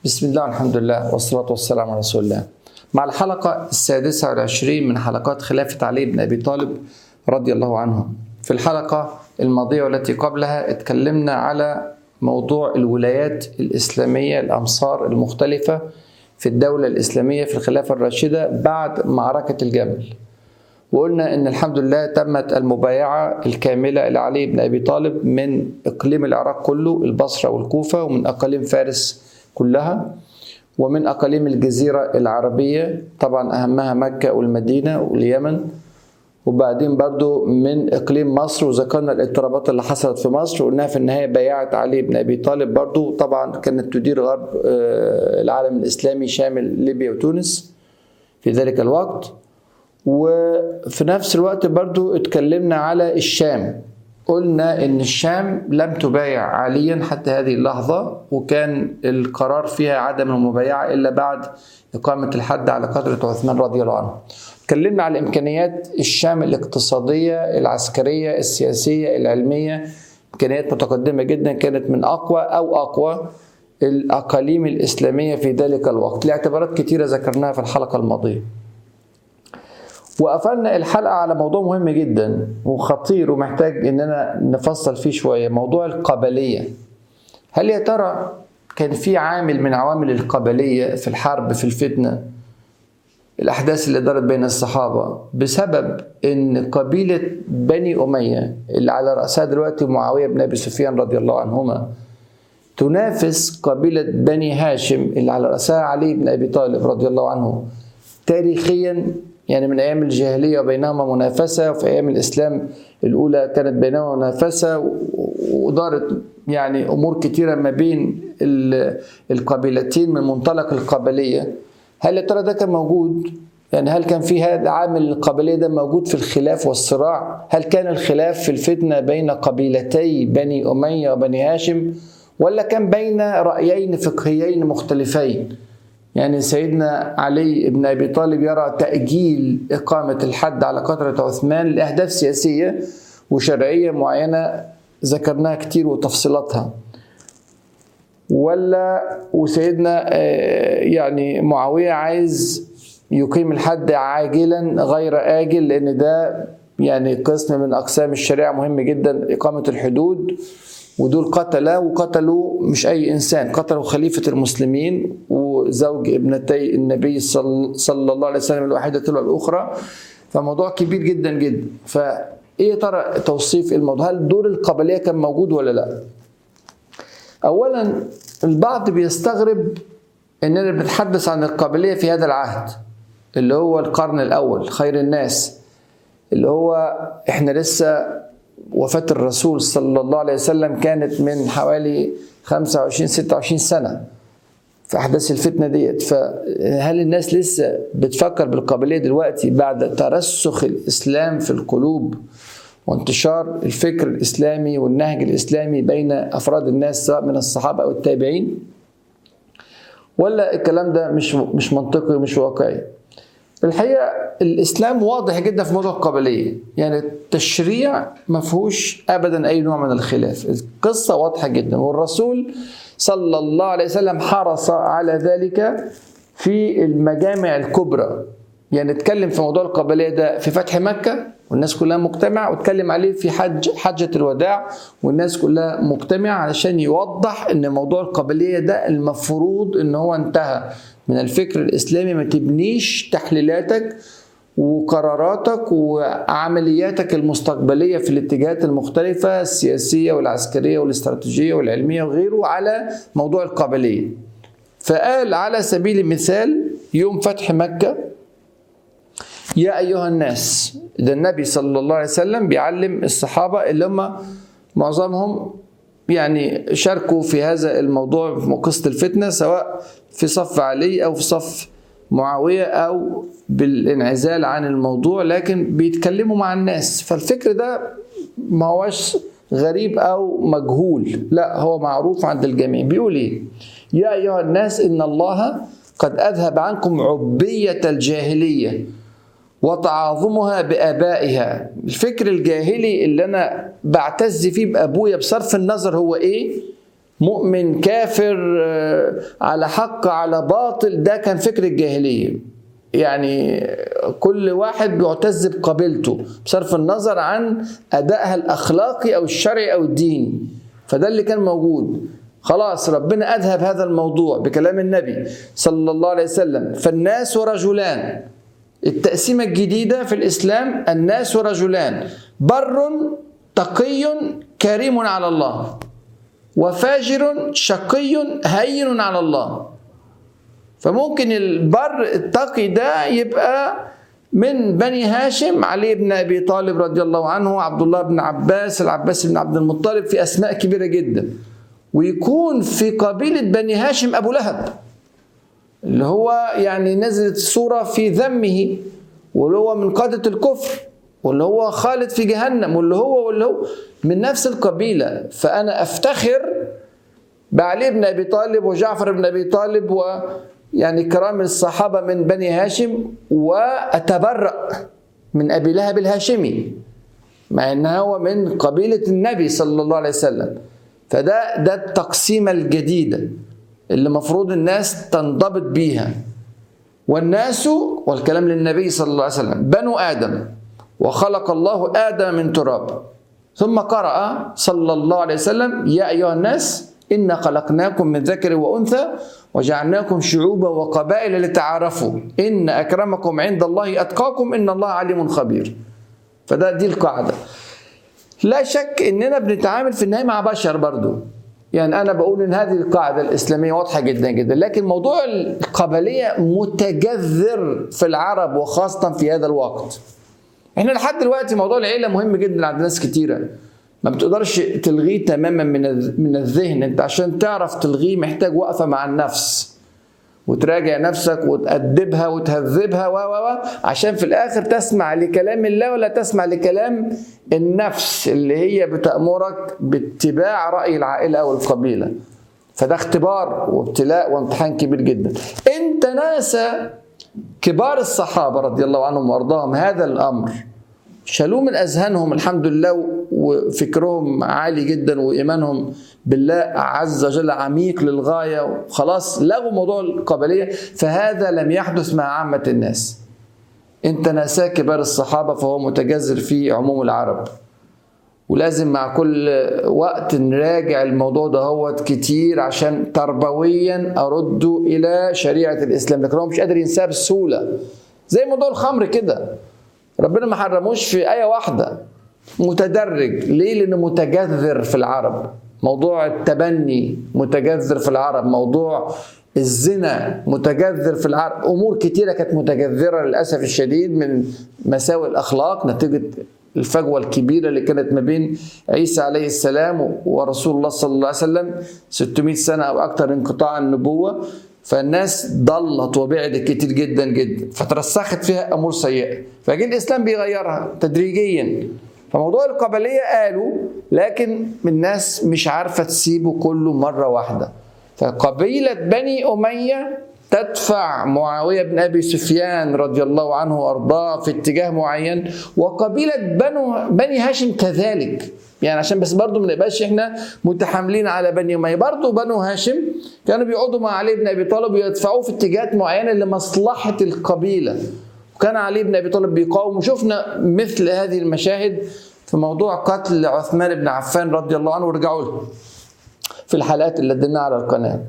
بسم الله والحمد لله والصلاة والسلام على رسول الله مع الحلقة السادسة والعشرين من حلقات خلافة علي بن أبي طالب رضي الله عنه في الحلقة الماضية والتي قبلها اتكلمنا على موضوع الولايات الإسلامية الأمصار المختلفة في الدولة الإسلامية في الخلافة الراشدة بعد معركة الجمل وقلنا ان الحمد لله تمت المبايعه الكامله لعلي بن ابي طالب من اقليم العراق كله البصره والكوفه ومن اقاليم فارس كلها ومن اقاليم الجزيره العربيه طبعا اهمها مكه والمدينه واليمن وبعدين برضو من اقليم مصر وذكرنا الاضطرابات اللي حصلت في مصر وقلناها في النهايه بيعت علي بن ابي طالب برضو طبعا كانت تدير غرب العالم الاسلامي شامل ليبيا وتونس في ذلك الوقت وفي نفس الوقت برضو اتكلمنا على الشام قلنا ان الشام لم تبايع عليا حتى هذه اللحظة وكان القرار فيها عدم المبايعة الا بعد اقامة الحد على قدرة عثمان رضي الله عنه اتكلمنا على امكانيات الشام الاقتصادية العسكرية السياسية العلمية امكانيات متقدمة جدا كانت من اقوى او اقوى الاقاليم الاسلامية في ذلك الوقت لاعتبارات كثيرة ذكرناها في الحلقة الماضية وقفلنا الحلقة على موضوع مهم جدا وخطير ومحتاج اننا نفصل فيه شوية موضوع القبلية هل يا ترى كان في عامل من عوامل القبلية في الحرب في الفتنة الأحداث اللي دارت بين الصحابة بسبب إن قبيلة بني أمية اللي على رأسها دلوقتي معاوية بن أبي سفيان رضي الله عنهما تنافس قبيلة بني هاشم اللي على رأسها علي بن أبي طالب رضي الله عنه تاريخيا يعني من ايام الجاهليه وبينهما منافسه وفي ايام الاسلام الاولى كانت بينهما منافسه ودارت يعني امور كثيره ما بين القبيلتين من منطلق القبليه هل يا ترى ده كان موجود يعني هل كان في هذا عامل القبليه ده موجود في الخلاف والصراع هل كان الخلاف في الفتنه بين قبيلتي بني اميه وبني هاشم ولا كان بين رايين فقهيين مختلفين يعني سيدنا علي بن ابي طالب يرى تاجيل اقامه الحد على قدره عثمان لاهداف سياسيه وشرعيه معينه ذكرناها كتير وتفصيلاتها ولا وسيدنا يعني معاويه عايز يقيم الحد عاجلا غير اجل لان ده يعني قسم من اقسام الشريعه مهم جدا اقامه الحدود ودول قتله وقتلوا مش اي انسان قتلوا خليفه المسلمين وزوج ابنتي النبي صلى الله عليه وسلم الواحده تلو الاخرى فموضوع كبير جدا جدا فايه ترى توصيف الموضوع هل دور القبليه كان موجود ولا لا اولا البعض بيستغرب اننا بنتحدث عن القبليه في هذا العهد اللي هو القرن الاول خير الناس اللي هو احنا لسه وفاة الرسول صلى الله عليه وسلم كانت من حوالي 25 26 سنة في أحداث الفتنة ديت فهل الناس لسه بتفكر بالقابلية دلوقتي بعد ترسخ الإسلام في القلوب وانتشار الفكر الإسلامي والنهج الإسلامي بين أفراد الناس سواء من الصحابة أو التابعين ولا الكلام ده مش مش منطقي ومش واقعي الحقيقه الاسلام واضح جدا في موضوع القبليه يعني التشريع ما فيهوش ابدا اي نوع من الخلاف القصه واضحه جدا والرسول صلى الله عليه وسلم حرص على ذلك في المجامع الكبرى يعني اتكلم في موضوع القبليه ده في فتح مكه والناس كلها مجتمعه واتكلم عليه في حج حجه الوداع والناس كلها مجتمعه علشان يوضح ان موضوع القبليه ده المفروض ان هو انتهى من الفكر الاسلامي ما تبنيش تحليلاتك وقراراتك وعملياتك المستقبليه في الاتجاهات المختلفه السياسيه والعسكريه والاستراتيجيه والعلميه وغيره على موضوع القبليه. فقال على سبيل المثال يوم فتح مكه يا ايها الناس ده النبي صلى الله عليه وسلم بيعلم الصحابه اللي هم معظمهم يعني شاركوا في هذا الموضوع في قصه الفتنه سواء في صف علي او في صف معاويه او بالانعزال عن الموضوع لكن بيتكلموا مع الناس فالفكر ده ما هوش غريب او مجهول لا هو معروف عند الجميع بيقول ايه يا ايها الناس ان الله قد اذهب عنكم عبيه الجاهليه وتعاظمها بآبائها الفكر الجاهلي اللي أنا بعتز فيه بأبويا بصرف النظر هو إيه مؤمن كافر آه، على حق على باطل ده كان فكر الجاهليه يعني كل واحد بيعتز بقبيلته بصرف النظر عن ادائها الاخلاقي او الشرعي او الديني فده اللي كان موجود خلاص ربنا اذهب هذا الموضوع بكلام النبي صلى الله عليه وسلم فالناس رجلان التقسيمه الجديده في الاسلام الناس رجلان بر تقي كريم على الله وفاجر شقي هين على الله فممكن البر التقي ده يبقى من بني هاشم علي بن ابي طالب رضي الله عنه عبد الله بن عباس العباس بن عبد المطلب في اسماء كبيره جدا ويكون في قبيله بني هاشم ابو لهب اللي هو يعني نزلت الصوره في ذمه واللي هو من قاده الكفر واللي هو خالد في جهنم واللي هو واللي هو من نفس القبيله فانا افتخر بعلي بن ابي طالب وجعفر بن ابي طالب و يعني كرام الصحابة من بني هاشم وأتبرأ من أبي لهب الهاشمي مع أنه هو من قبيلة النبي صلى الله عليه وسلم فده ده التقسيمة الجديدة اللي مفروض الناس تنضبط بيها والناس والكلام للنبي صلى الله عليه وسلم بنو آدم وخلق الله آدم من تراب ثم قرأ صلى الله عليه وسلم يا أيها الناس إنا خلقناكم من ذكر وأنثى وجعلناكم شعوبا وقبائل لتعارفوا إن أكرمكم عند الله أتقاكم إن الله عليم خبير فده دي القاعدة لا شك إننا بنتعامل في النهاية مع بشر برضو يعني أنا بقول إن هذه القاعدة الإسلامية واضحة جدا جدا لكن موضوع القبلية متجذر في العرب وخاصة في هذا الوقت احنا لحد دلوقتي موضوع العيلة مهم جدا عند ناس كتيرة ما بتقدرش تلغيه تماما من من الذهن انت عشان تعرف تلغيه محتاج وقفه مع النفس وتراجع نفسك وتأدبها وتهذبها و و عشان في الاخر تسمع لكلام الله ولا تسمع لكلام النفس اللي هي بتأمرك باتباع رأي العائلة او القبيلة فده اختبار وابتلاء وامتحان كبير جدا انت ناسى كبار الصحابة رضي الله عنهم وارضاهم هذا الامر شالوه من اذهانهم الحمد لله وفكرهم عالي جدا وايمانهم بالله عز وجل عميق للغايه وخلاص لغوا موضوع القبليه فهذا لم يحدث مع عامه الناس انت ناساه كبار الصحابه فهو متجذر في عموم العرب ولازم مع كل وقت نراجع الموضوع ده هو كتير عشان تربويا ارده الى شريعه الاسلام لكن هو مش قادر ينساها بسهوله زي موضوع الخمر كده ربنا ما حرموش في آية واحدة متدرج ليه لأنه متجذر في العرب موضوع التبني متجذر في العرب موضوع الزنا متجذر في العرب أمور كتيرة كانت متجذرة للأسف الشديد من مساوئ الأخلاق نتيجة الفجوة الكبيرة اللي كانت ما بين عيسى عليه السلام ورسول الله صلى الله عليه وسلم 600 سنة أو أكثر انقطاع النبوة فالناس ضلت وبعدت كتير جدا جدا فترسخت فيها امور سيئه فجه الاسلام بيغيرها تدريجيا فموضوع القبليه قالوا لكن الناس مش عارفه تسيبه كله مره واحده فقبيله بني اميه تدفع معاويه بن ابي سفيان رضي الله عنه وارضاه في اتجاه معين وقبيله بنو بني هاشم كذلك يعني عشان بس برضه ما نبقاش احنا متحاملين على بني اميه برضه بنو هاشم كانوا بيقعدوا مع علي بن ابي طالب ويدفعوه في اتجاهات معينه لمصلحه القبيله وكان علي بن ابي طالب بيقاوم وشفنا مثل هذه المشاهد في موضوع قتل عثمان بن عفان رضي الله عنه وارجعوا له في الحلقات اللي اديناها على القناه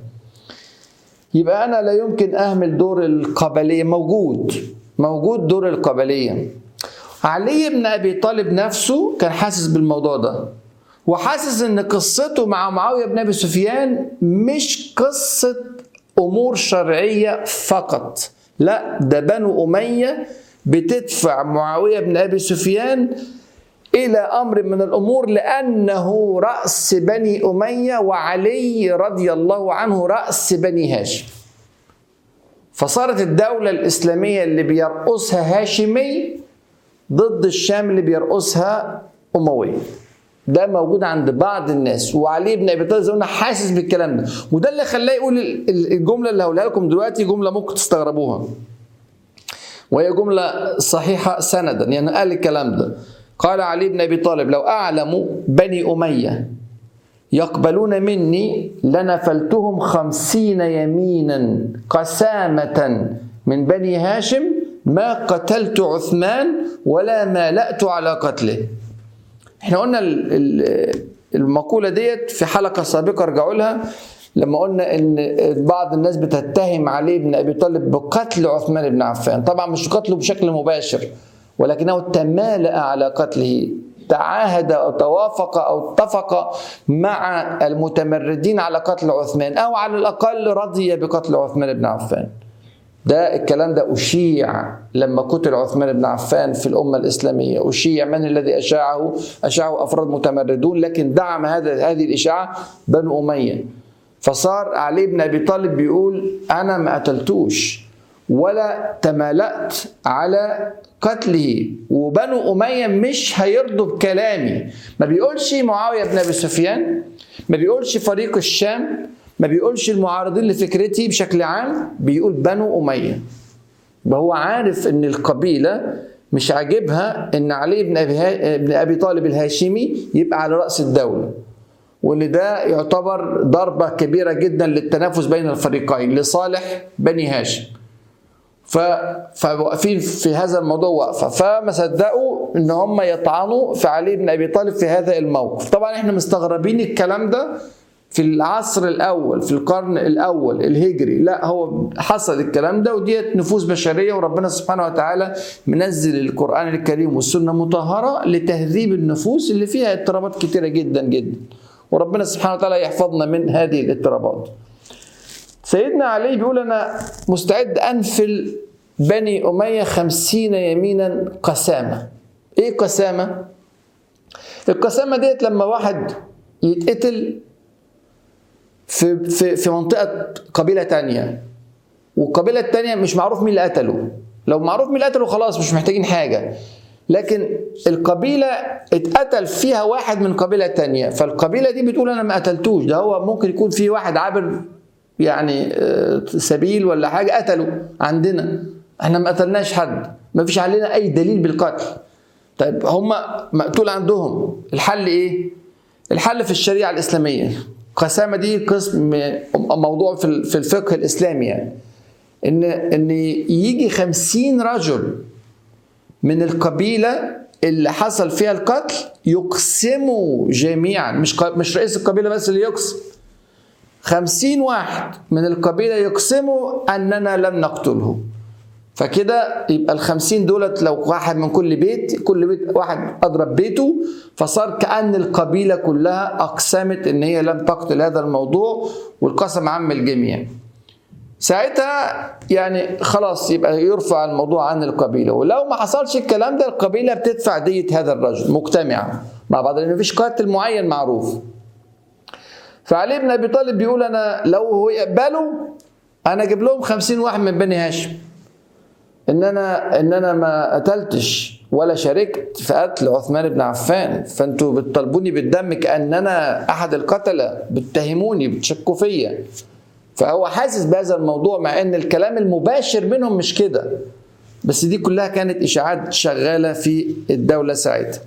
يبقى انا لا يمكن اهمل دور القبليه موجود موجود دور القبليه علي بن ابي طالب نفسه كان حاسس بالموضوع ده وحاسس ان قصته مع معاويه بن ابي سفيان مش قصه امور شرعيه فقط لا ده بنو اميه بتدفع معاويه بن ابي سفيان الى امر من الامور لانه راس بني اميه وعلي رضي الله عنه راس بني هاشم فصارت الدوله الاسلاميه اللي بيرأسها هاشمي ضد الشام اللي بيرقصها أموية ده موجود عند بعض الناس وعلي بن ابي طالب زي ما حاسس بالكلام ده وده اللي خلاه يقول الجمله اللي هقولها لكم دلوقتي جمله ممكن تستغربوها وهي جمله صحيحه سندا يعني قال الكلام ده قال علي بن ابي طالب لو اعلم بني اميه يقبلون مني لنفلتهم خمسين يمينا قسامة من بني هاشم ما قتلت عثمان ولا مالأت على قتله احنا قلنا المقولة ديت في حلقة سابقة ارجعوا لها لما قلنا ان بعض الناس بتتهم علي بن ابي طالب بقتل عثمان بن عفان طبعا مش قتله بشكل مباشر ولكنه تمالأ على قتله تعاهد او توافق او اتفق مع المتمردين على قتل عثمان او على الاقل رضي بقتل عثمان بن عفان ده الكلام ده أشيع لما قتل عثمان بن عفان في الأمة الإسلامية أشيع من الذي أشاعه أشاعه أفراد متمردون لكن دعم هذا هذه الإشاعة بنو أمية فصار علي بن أبي طالب بيقول أنا ما قتلتوش ولا تمالأت على قتله وبنو أمية مش هيرضوا بكلامي ما بيقولش معاوية بن أبي سفيان ما بيقولش فريق الشام ما بيقولش المعارضين لفكرتي بشكل عام بيقول بنو أمية هو عارف ان القبيلة مش عاجبها ان علي بن ابي بن ابي طالب الهاشمي يبقى على راس الدوله وان ده يعتبر ضربه كبيره جدا للتنافس بين الفريقين لصالح بني هاشم ف... فواقفين في هذا الموضوع واقفه فما صدقوا ان هم يطعنوا في علي بن ابي طالب في هذا الموقف طبعا احنا مستغربين الكلام ده في العصر الاول في القرن الاول الهجري لا هو حصل الكلام ده وديت نفوس بشريه وربنا سبحانه وتعالى منزل القران الكريم والسنه مطهره لتهذيب النفوس اللي فيها اضطرابات كتيره جدا جدا وربنا سبحانه وتعالى يحفظنا من هذه الاضطرابات سيدنا علي بيقول أنا مستعد أنفل بني أمية خمسين يمينا قسامة إيه قسامة؟ القسامة ديت لما واحد يتقتل في, في, في منطقة قبيلة تانية والقبيلة التانية مش معروف مين اللي قتله لو معروف مين اللي قتله خلاص مش محتاجين حاجة لكن القبيلة اتقتل فيها واحد من قبيلة تانية فالقبيلة دي بتقول أنا ما قتلتوش ده هو ممكن يكون في واحد عابر يعني سبيل ولا حاجة قتله عندنا احنا ما قتلناش حد ما فيش علينا أي دليل بالقتل طيب هم مقتول عندهم الحل إيه؟ الحل في الشريعة الإسلامية القسامة دي قسم موضوع في في الفقه الإسلامي يعني إن إن يجي خمسين رجل من القبيلة اللي حصل فيها القتل يقسموا جميعا مش مش رئيس القبيلة بس اللي يقسم خمسين واحد من القبيلة يقسموا أننا لم نقتله فكده يبقى الخمسين دولت لو واحد من كل بيت كل بيت واحد أضرب بيته فصار كأن القبيلة كلها أقسمت إن هي لم تقتل هذا الموضوع والقسم عم الجميع ساعتها يعني خلاص يبقى يرفع الموضوع عن القبيله ولو ما حصلش الكلام ده القبيله بتدفع دية هذا الرجل مجتمعه مع بعض لان مفيش قاتل معين معروف فعلي بن ابي طالب بيقول انا لو هو يقبلوا انا اجيب لهم خمسين واحد من بني هاشم ان انا ان انا ما قتلتش ولا شاركت في قتل عثمان بن عفان فانتوا بتطالبوني بالدم كان انا احد القتله بتتهموني بتشكوا فيا فهو حاسس بهذا الموضوع مع ان الكلام المباشر منهم مش كده بس دي كلها كانت اشاعات شغاله في الدوله ساعتها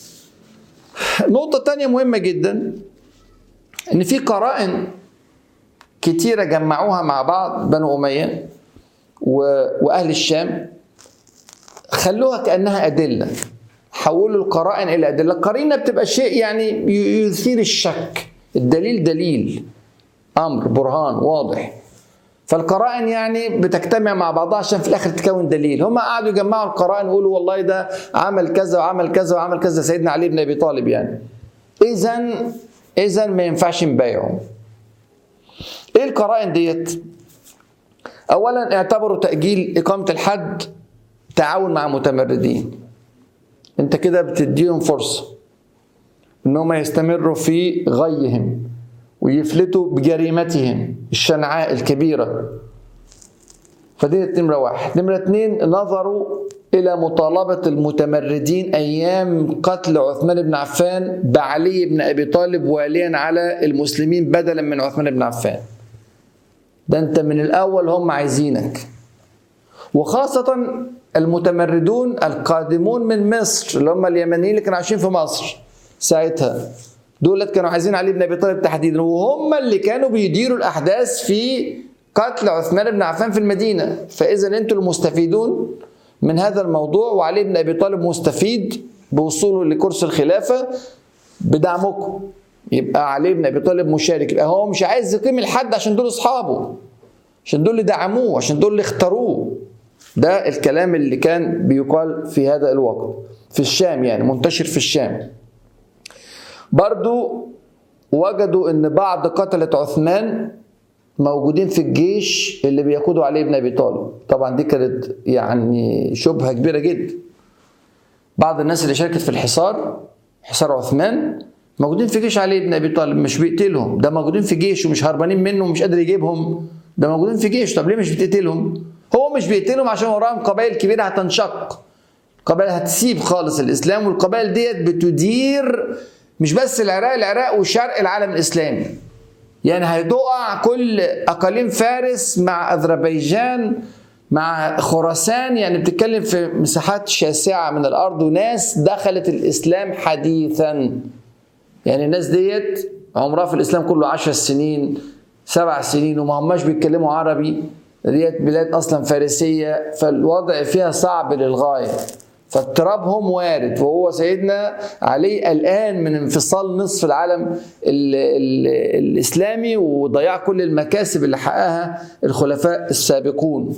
نقطه تانية مهمه جدا ان في قرائن كتيره جمعوها مع بعض بنو اميه واهل الشام خلوها كانها ادله حولوا القرائن الى ادله القرينه بتبقى شيء يعني يثير الشك الدليل دليل امر برهان واضح فالقرائن يعني بتجتمع مع بعضها عشان في الاخر تكون دليل هم قعدوا يجمعوا القرائن ويقولوا والله ده عمل كذا وعمل كذا وعمل كذا سيدنا علي بن ابي طالب يعني اذا اذا ما ينفعش نبايعه ايه القرائن ديت اولا اعتبروا تاجيل اقامه الحد تعاون مع متمردين انت كده بتديهم فرصه انهم يستمروا في غيهم ويفلتوا بجريمتهم الشنعاء الكبيرة فدي نمرة واحد نمرة اتنين نظروا إلى مطالبة المتمردين أيام قتل عثمان بن عفان بعلي بن أبي طالب واليا على المسلمين بدلا من عثمان بن عفان ده أنت من الأول هم عايزينك وخاصة المتمردون القادمون من مصر اللي هم اليمنيين اللي كانوا عايشين في مصر ساعتها دولت كانوا عايزين علي بن ابي طالب تحديدا وهم اللي كانوا بيديروا الاحداث في قتل عثمان بن عفان في المدينه فاذا انتم المستفيدون من هذا الموضوع وعلي بن ابي طالب مستفيد بوصوله لكرسي الخلافه بدعمكم يبقى علي بن ابي طالب مشارك يبقى هو مش عايز يقيم الحد عشان دول اصحابه عشان دول اللي دعموه عشان دول اللي اختاروه ده الكلام اللي كان بيقال في هذا الوقت في الشام يعني منتشر في الشام برضو وجدوا ان بعض قتلة عثمان موجودين في الجيش اللي بيقودوا عليه ابن ابي طالب طبعا دي كانت يعني شبهه كبيره جدا بعض الناس اللي شاركت في الحصار حصار عثمان موجودين في جيش علي بن ابي طالب مش بيقتلهم ده موجودين في جيش ومش هربانين منه ومش قادر يجيبهم ده موجودين في جيش طب ليه مش بتقتلهم هو مش بيقتلهم عشان وراهم قبائل كبيره هتنشق قبائل هتسيب خالص الاسلام والقبائل ديت بتدير مش بس العراق العراق وشرق العالم الاسلامي يعني هيدقع كل اقاليم فارس مع اذربيجان مع خراسان يعني بتتكلم في مساحات شاسعه من الارض وناس دخلت الاسلام حديثا يعني الناس ديت عمرها في الاسلام كله عشر سنين سبع سنين وما هماش بيتكلموا عربي ديت بلاد اصلا فارسيه فالوضع فيها صعب للغايه فاضطرابهم وارد وهو سيدنا علي الان من انفصال نصف العالم ال ال الاسلامي وضياع كل المكاسب اللي حققها الخلفاء السابقون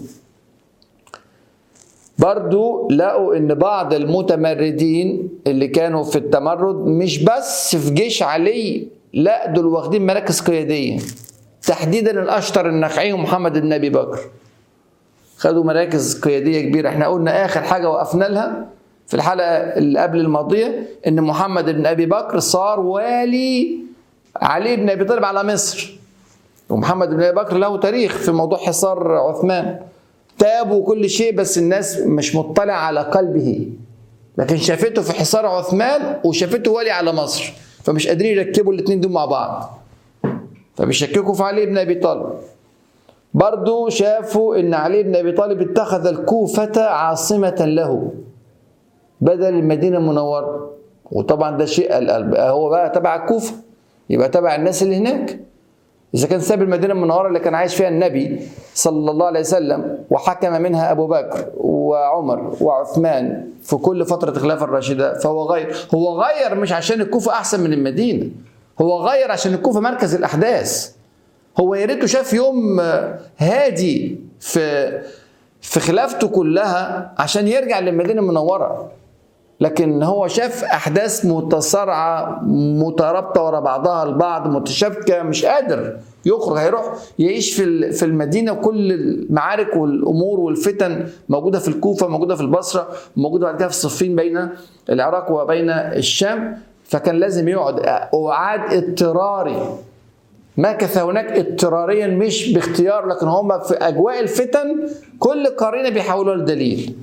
برضو لقوا ان بعض المتمردين اللي كانوا في التمرد مش بس في جيش علي لا دول واخدين مراكز قياديه تحديدا الاشطر النخعي ومحمد بن ابي بكر خدوا مراكز قياديه كبيره احنا قلنا اخر حاجه وقفنا لها في الحلقه اللي قبل الماضيه ان محمد بن ابي بكر صار والي علي بن ابي طالب على مصر ومحمد بن ابي بكر له تاريخ في موضوع حصار عثمان تاب وكل شيء بس الناس مش مطلع على قلبه لكن شافته في حصار عثمان وشافته والي على مصر فمش قادرين يركبوا الاثنين دول مع بعض فبيشككوا في علي بن ابي طالب برضو شافوا ان علي بن ابي طالب اتخذ الكوفة عاصمة له بدل المدينة المنورة وطبعا ده شيء هو بقى تبع الكوفة يبقى تبع الناس اللي هناك إذا كان ساب المدينة المنورة اللي كان عايش فيها النبي صلى الله عليه وسلم وحكم منها أبو بكر وعمر وعثمان في كل فترة الخلافة الراشدة فهو غير هو غير مش عشان الكوفة أحسن من المدينة هو غير عشان الكوفة مركز الأحداث هو يا ريته شاف يوم هادي في في خلافته كلها عشان يرجع للمدينة المنورة لكن هو شاف احداث متصارعه مترابطه ورا بعضها البعض متشابكه مش قادر يخرج هيروح يعيش في في المدينه كل المعارك والامور والفتن موجوده في الكوفه موجوده في البصره موجوده بعد كده في الصفين بين العراق وبين الشام فكان لازم يقعد اعاد اضطراري مكث هناك اضطراريا مش باختيار لكن هم في اجواء الفتن كل قرينه بيحولوها لدليل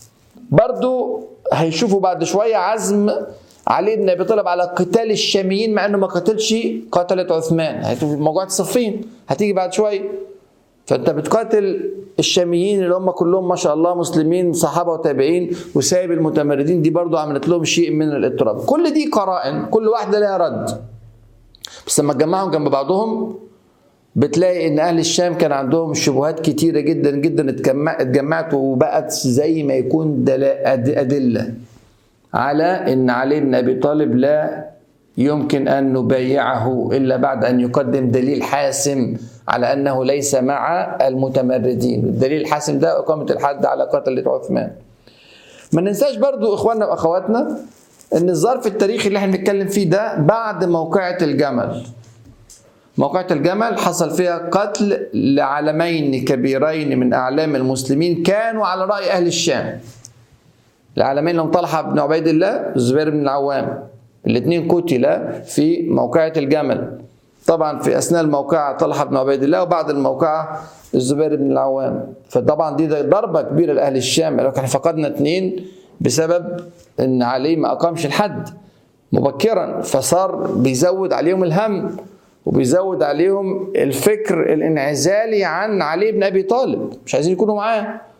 برضو هيشوفوا بعد شويه عزم علي بن ابي طالب على قتال الشاميين مع انه ما قتلش قتلة عثمان هتبقى موجوعة الصفين هتيجي بعد شويه فانت بتقاتل الشاميين اللي هم كلهم ما شاء الله مسلمين صحابه وتابعين وسايب المتمردين دي برضو عملت لهم شيء من الاضطراب كل دي قرائن كل واحده لها رد بس لما تجمعهم جنب بعضهم بتلاقي ان اهل الشام كان عندهم شبهات كتيره جدا جدا اتجمعت وبقت زي ما يكون ادله على ان علي بن ابي طالب لا يمكن ان نبايعه الا بعد ان يقدم دليل حاسم على انه ليس مع المتمردين الدليل الحاسم ده اقامه الحد على قتله عثمان ما ننساش برضو اخواننا واخواتنا ان الظرف التاريخي اللي احنا بنتكلم فيه ده بعد موقعه الجمل موقعة الجمل حصل فيها قتل لعلمين كبيرين من أعلام المسلمين كانوا على رأي أهل الشام العلمين لهم طلحة بن عبيد الله الزبير بن العوام الاثنين قتلا في موقعة الجمل طبعا في أثناء الموقعة طلحة بن عبيد الله وبعد الموقعة الزبير بن العوام فطبعا دي ضربة كبيرة لأهل الشام لو احنا فقدنا اثنين بسبب ان علي ما اقامش الحد مبكرا فصار بيزود عليهم الهم وبيزود عليهم الفكر الانعزالي عن علي بن ابي طالب مش عايزين يكونوا معاه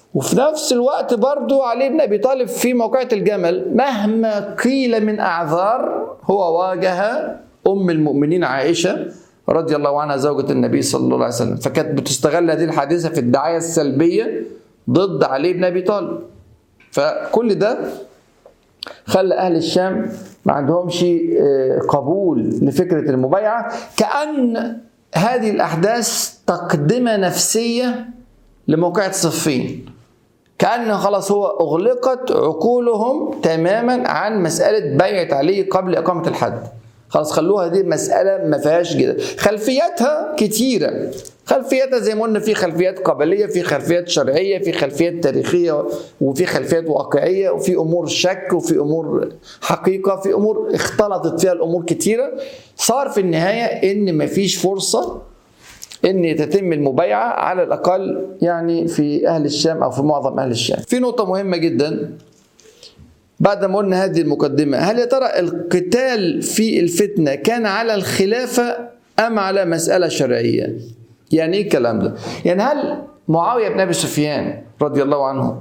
وفي نفس الوقت برضو علي بن ابي طالب في موقعة الجمل مهما قيل من اعذار هو واجه ام المؤمنين عائشه رضي الله عنها زوجة النبي صلى الله عليه وسلم فكانت بتستغل هذه الحادثة في الدعاية السلبية ضد علي بن ابي طالب فكل ده خلى اهل الشام ما عندهمش قبول لفكره المبايعه كان هذه الاحداث تقدمه نفسيه لموقعة صفين كأن خلاص هو أغلقت عقولهم تماما عن مسألة بيعة علي قبل إقامة الحد خلاص خلوها دي مسألة ما فيهاش كده خلفياتها كتيرة خلفياتها زي ما قلنا في خلفيات قبلية في خلفيات شرعية في خلفيات تاريخية وفي خلفيات واقعية وفي أمور شك وفي أمور حقيقة في أمور اختلطت فيها الأمور كتيرة صار في النهاية إن مفيش فرصة ان تتم المبايعه على الاقل يعني في اهل الشام او في معظم اهل الشام. في نقطه مهمه جدا بعد ما قلنا هذه المقدمه، هل يا ترى القتال في الفتنه كان على الخلافه ام على مساله شرعيه؟ يعني ايه الكلام ده؟ يعني هل معاويه بن ابي سفيان رضي الله عنه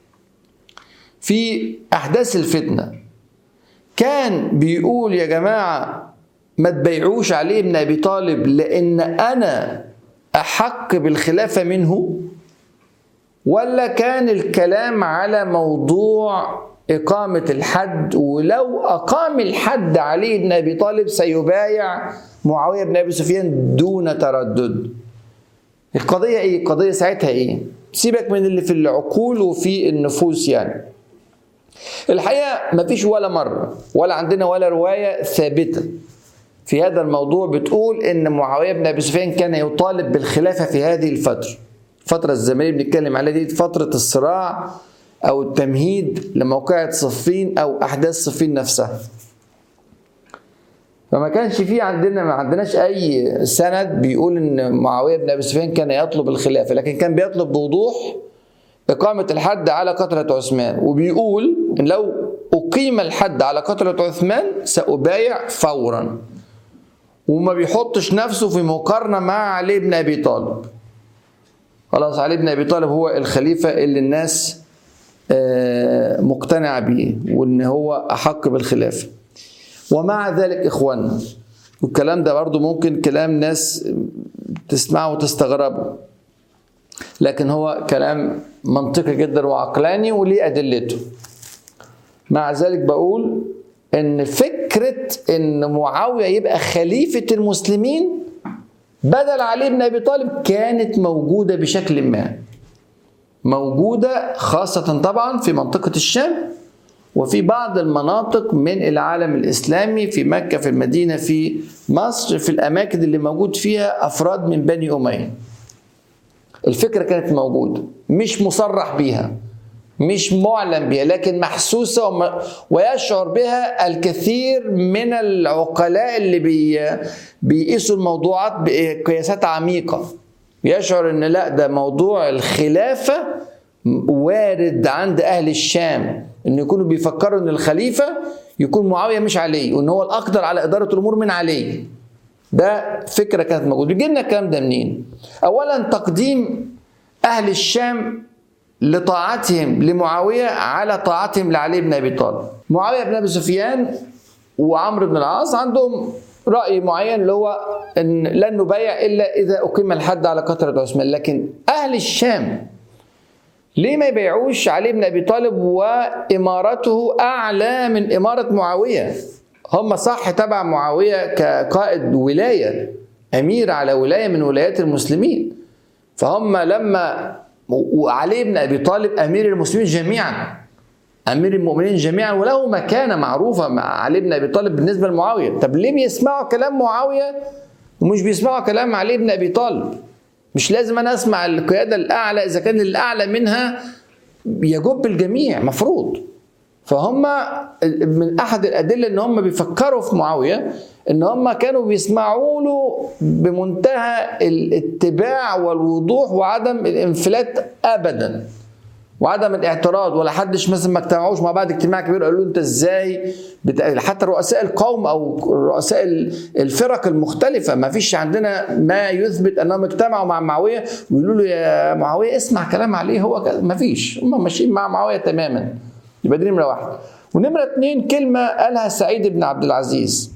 في احداث الفتنه كان بيقول يا جماعه ما تبيعوش علي بن ابي طالب لان انا احق بالخلافه منه ولا كان الكلام على موضوع اقامه الحد ولو اقام الحد علي بن ابي طالب سيبايع معاويه بن ابي سفيان دون تردد القضيه ايه القضيه ساعتها ايه سيبك من اللي في العقول وفي النفوس يعني الحقيقه مفيش ولا مره ولا عندنا ولا روايه ثابته في هذا الموضوع بتقول ان معاويه بن ابي سفيان كان يطالب بالخلافه في هذه الفتره الفتره الزمنيه اللي بنتكلم عليها دي فتره الصراع او التمهيد لموقعة صفين او احداث صفين نفسها فما كانش في عندنا ما عندناش اي سند بيقول ان معاويه بن ابي سفيان كان يطلب الخلافه لكن كان بيطلب بوضوح اقامه الحد على قتله عثمان وبيقول ان لو اقيم الحد على قتله عثمان سابايع فورا وما بيحطش نفسه في مقارنه مع علي بن ابي طالب خلاص علي بن ابي طالب هو الخليفه اللي الناس مقتنعه بيه وان هو احق بالخلافه ومع ذلك اخواننا والكلام ده برضو ممكن كلام ناس تسمعه وتستغربه لكن هو كلام منطقي جدا وعقلاني وليه ادلته مع ذلك بقول ان فكره ان معاويه يبقى خليفه المسلمين بدل علي بن ابي طالب كانت موجوده بشكل ما موجوده خاصه طبعا في منطقه الشام وفي بعض المناطق من العالم الاسلامي في مكه في المدينه في مصر في الاماكن اللي موجود فيها افراد من بني اميه الفكره كانت موجوده مش مصرح بيها مش معلن بها لكن محسوسه وم... ويشعر بها الكثير من العقلاء اللي بي... بيقيسوا الموضوعات بقياسات عميقه يشعر ان لا ده موضوع الخلافه وارد عند اهل الشام ان يكونوا بيفكروا ان الخليفه يكون معاويه مش علي وان هو الاقدر على اداره الامور من علي ده فكره كانت موجوده بيجي لنا الكلام ده منين اولا تقديم اهل الشام لطاعتهم لمعاويه على طاعتهم لعلي بن ابي طالب معاويه بن ابي سفيان وعمرو بن العاص عندهم راي معين اللي هو ان لن نبايع الا اذا اقيم الحد على قتله عثمان لكن اهل الشام ليه ما يبيعوش علي بن ابي طالب وامارته اعلى من اماره معاويه هم صح تبع معاويه كقائد ولايه امير على ولايه من ولايات المسلمين فهم لما وعلي بن ابي طالب امير المسلمين جميعا امير المؤمنين جميعا وله مكانه معروفه مع علي بن ابي طالب بالنسبه لمعاويه طب ليه بيسمعوا كلام معاويه ومش بيسمعوا كلام علي بن ابي طالب مش لازم انا اسمع القياده الاعلى اذا كان الاعلى منها يجب الجميع مفروض فهم من احد الادله ان هم بيفكروا في معاويه ان هم كانوا بيسمعوا له بمنتهى الاتباع والوضوح وعدم الانفلات ابدا وعدم الاعتراض ولا حدش مثلا ما اجتمعوش مع بعض اجتماع كبير قالوا له انت ازاي بت... حتى رؤساء القوم او رؤساء الفرق المختلفه ما فيش عندنا ما يثبت انهم اجتمعوا مع معاويه ويقولوا له يا معاويه اسمع كلام عليه هو كذا ما فيش هم ماشيين مع معاويه تماما يبقى دي نمره واحد ونمره اثنين كلمه قالها سعيد بن عبد العزيز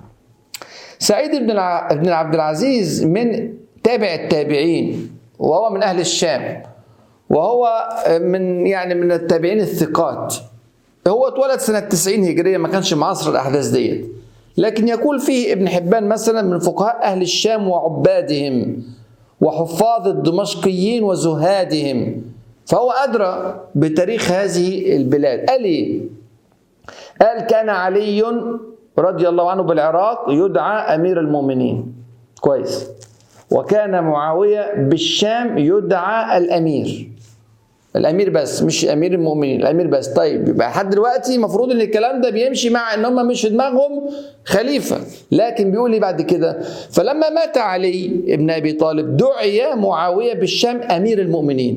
سعيد بن بن عبد العزيز من تابع التابعين وهو من اهل الشام وهو من يعني من التابعين الثقات هو اتولد سنة 90 هجرية ما كانش معاصر الأحداث ديت لكن يقول فيه ابن حبان مثلا من فقهاء أهل الشام وعبادهم وحفاظ الدمشقيين وزهادهم فهو أدرى بتاريخ هذه البلاد قال إيه؟ قال كان علي رضي الله عنه بالعراق يدعى أمير المؤمنين كويس وكان معاوية بالشام يدعى الأمير الامير بس مش امير المؤمنين الامير بس طيب يبقى لحد دلوقتي المفروض ان الكلام ده بيمشي مع ان هم مش في دماغهم خليفه لكن بيقول لي بعد كده فلما مات علي ابن ابي طالب دعي معاويه بالشام امير المؤمنين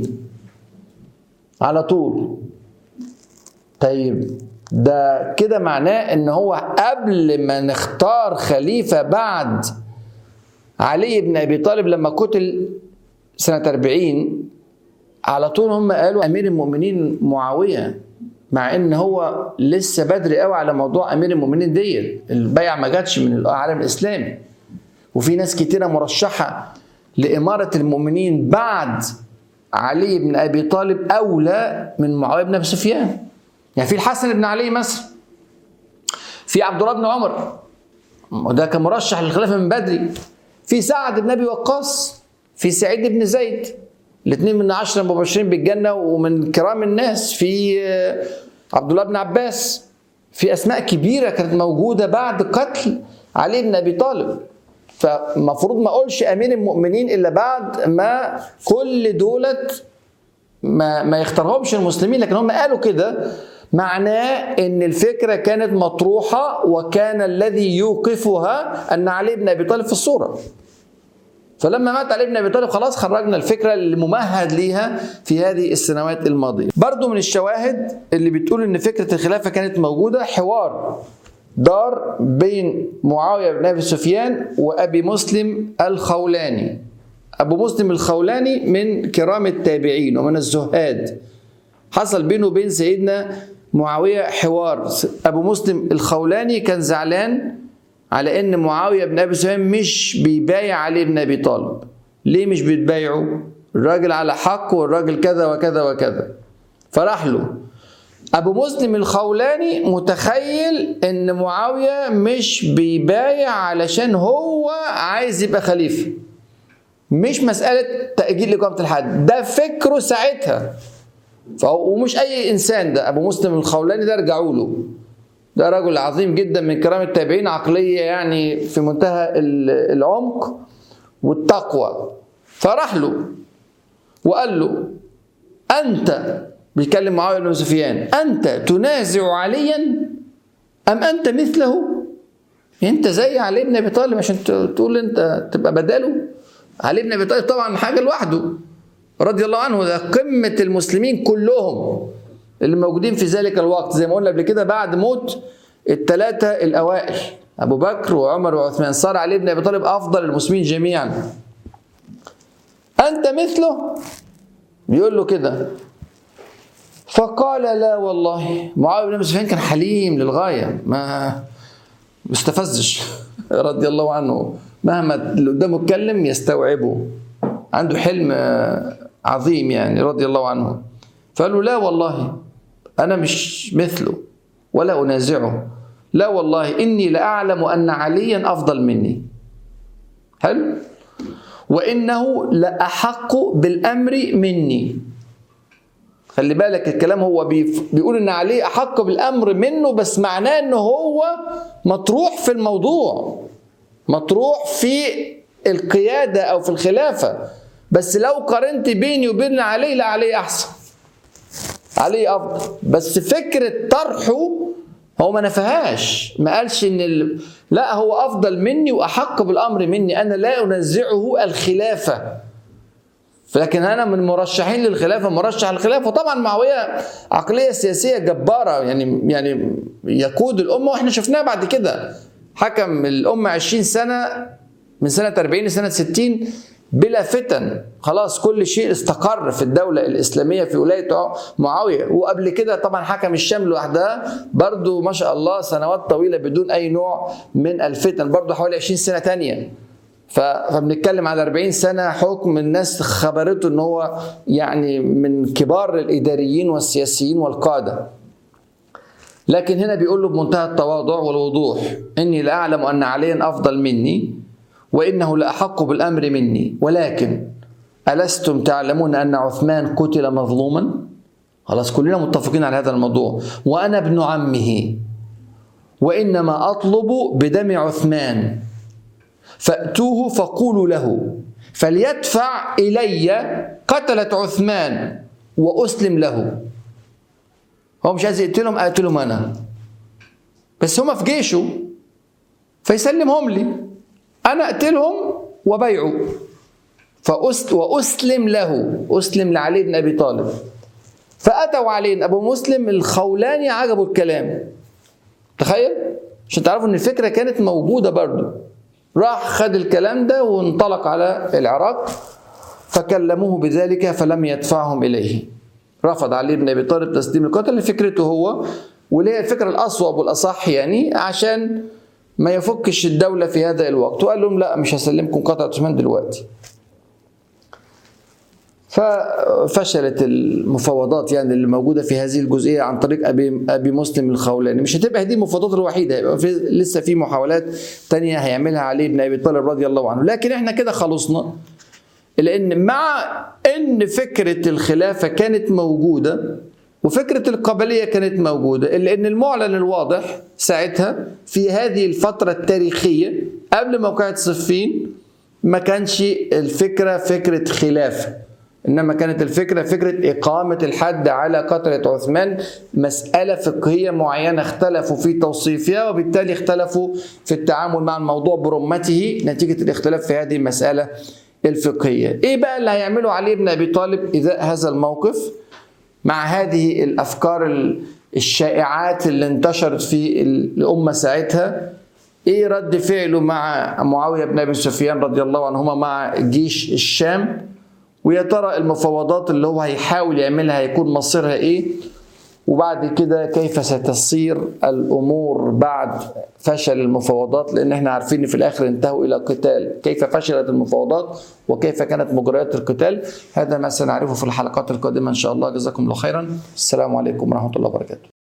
على طول طيب ده كده معناه ان هو قبل ما نختار خليفه بعد علي بن ابي طالب لما قتل سنه 40 على طول هم قالوا امير المؤمنين معاويه مع ان هو لسه بدري قوي على موضوع امير المؤمنين ديت البيع ما جاتش من العالم الاسلامي وفي ناس كتيره مرشحه لاماره المؤمنين بعد علي بن ابي طالب اولى من معاويه بن ابي سفيان يعني في الحسن بن علي مثلا في عبد الله بن عمر وده كان مرشح للخلافه من بدري في سعد بن ابي وقاص في سعيد بن زيد الاثنين من عشرة مبشرين بالجنة ومن كرام الناس في عبد الله بن عباس في أسماء كبيرة كانت موجودة بعد قتل علي بن أبي طالب فمفروض ما أقولش أمير المؤمنين إلا بعد ما كل دولت ما, ما يختارهمش المسلمين لكن هم قالوا كده معناه ان الفكره كانت مطروحه وكان الذي يوقفها ان علي بن ابي طالب في الصوره فلما مات علي بن ابي طالب خلاص خرجنا الفكره اللي ممهد ليها في هذه السنوات الماضيه. برضو من الشواهد اللي بتقول ان فكره الخلافه كانت موجوده حوار دار بين معاويه بن ابي سفيان وابي مسلم الخولاني. ابو مسلم الخولاني من كرام التابعين ومن الزهاد. حصل بينه وبين سيدنا معاويه حوار ابو مسلم الخولاني كان زعلان على ان معاويه بن ابي سفيان مش بيبايع علي بن ابي طالب ليه مش بيتبايعوا الراجل على حق والراجل كذا وكذا وكذا فراح له ابو مسلم الخولاني متخيل ان معاويه مش بيبايع علشان هو عايز يبقى خليفه مش مساله تاجيل اقامه الحد ده فكره ساعتها فهو ومش اي انسان ده ابو مسلم الخولاني ده رجعوا له ده رجل عظيم جدا من كرام التابعين عقلية يعني في منتهى العمق والتقوى فراح له وقال له أنت بيتكلم معاوية بن سفيان أنت تنازع عليا أم أنت مثله أنت زي علي بن أبي طالب عشان تقول أنت تبقى بداله علي بن أبي طالب طبعا حاجة لوحده رضي الله عنه ده قمة المسلمين كلهم اللي موجودين في ذلك الوقت زي ما قلنا قبل كده بعد موت الثلاثة الأوائل أبو بكر وعمر وعثمان صار علي بن أبي طالب أفضل المسلمين جميعا أنت مثله بيقول له كده فقال لا والله معاوية بن أبي سفيان كان حليم للغاية ما استفزش رضي الله عنه مهما اللي قدامه اتكلم يستوعبه عنده حلم عظيم يعني رضي الله عنه فقال له لا والله أنا مش مثله ولا أنازعه لا والله إني لأعلم أن عليا أفضل مني حلو وإنه لأحق بالأمر مني خلي بالك الكلام هو بيقول ان علي احق بالامر منه بس معناه ان هو مطروح في الموضوع مطروح في القياده او في الخلافه بس لو قارنت بيني وبين علي لا علي احسن علي افضل بس فكره طرحه هو ما نفهاش ما قالش ان ال... لا هو افضل مني واحق بالامر مني انا لا انزعه الخلافه لكن انا من مرشحين للخلافه مرشح للخلافه وطبعا معاويه عقليه سياسيه جباره يعني يعني يقود الامه واحنا شفناها بعد كده حكم الامه 20 سنه من سنه 40 لسنه 60 بلا فتن خلاص كل شيء استقر في الدولة الإسلامية في ولاية معاوية وقبل كده طبعا حكم الشام لوحدها برضو ما شاء الله سنوات طويلة بدون أي نوع من الفتن برضو حوالي 20 سنة تانية فبنتكلم على 40 سنة حكم الناس خبرته ان هو يعني من كبار الإداريين والسياسيين والقادة لكن هنا بيقول له بمنتهى التواضع والوضوح إني لا أعلم أن عليا أفضل مني وإنه لأحق بالأمر مني ولكن ألستم تعلمون أن عثمان قتل مظلوما خلاص كلنا متفقين على هذا الموضوع وأنا ابن عمه وإنما أطلب بدم عثمان فأتوه فقولوا له فليدفع إلي قتلة عثمان وأسلم له هو مش عايز يقتلهم أقتلهم أنا بس هما في جيشه فيسلمهم لي أنا أقتلهم وبيعه فأست وأسلم له أسلم لعلي بن أبي طالب فأتوا عليه أبو مسلم الخولاني عجبه الكلام تخيل عشان تعرفوا ان الفكره كانت موجوده برضه راح خد الكلام ده وانطلق على العراق فكلموه بذلك فلم يدفعهم اليه رفض علي بن ابي طالب تسليم القتل لفكرته هو واللي هي الفكره الاصوب والاصح يعني عشان ما يفكش الدوله في هذا الوقت وقال لهم لا مش هسلمكم قطعه عثمان دلوقتي ففشلت المفاوضات يعني اللي موجوده في هذه الجزئيه عن طريق ابي ابي مسلم الخولاني مش هتبقى هذه المفاوضات الوحيده هيبقى في لسه في محاولات تانية هيعملها علي بن ابي طالب رضي الله عنه لكن احنا كده خلصنا لان مع ان فكره الخلافه كانت موجوده وفكره القبليه كانت موجوده الا ان المعلن الواضح ساعتها في هذه الفتره التاريخيه قبل موقعة صفين ما كانش الفكره فكره خلافه انما كانت الفكره فكره اقامه الحد على قتله عثمان مساله فقهيه معينه اختلفوا في توصيفها وبالتالي اختلفوا في التعامل مع الموضوع برمته نتيجه الاختلاف في هذه المساله الفقهيه. ايه بقى اللي هيعمله علي بن ابي طالب اذا هذا الموقف مع هذه الافكار الشائعات اللي انتشرت في الامه ساعتها ايه رد فعله مع معاويه بن ابي سفيان رضي الله عنهما مع جيش الشام ويا ترى المفاوضات اللي هو هيحاول يعملها هيكون مصيرها ايه وبعد كده كيف ستصير الامور بعد فشل المفاوضات لان احنا عارفين ان في الاخر انتهوا الى قتال كيف فشلت المفاوضات وكيف كانت مجريات القتال هذا ما سنعرفه في الحلقات القادمه ان شاء الله جزاكم الله خيرا السلام عليكم ورحمه الله وبركاته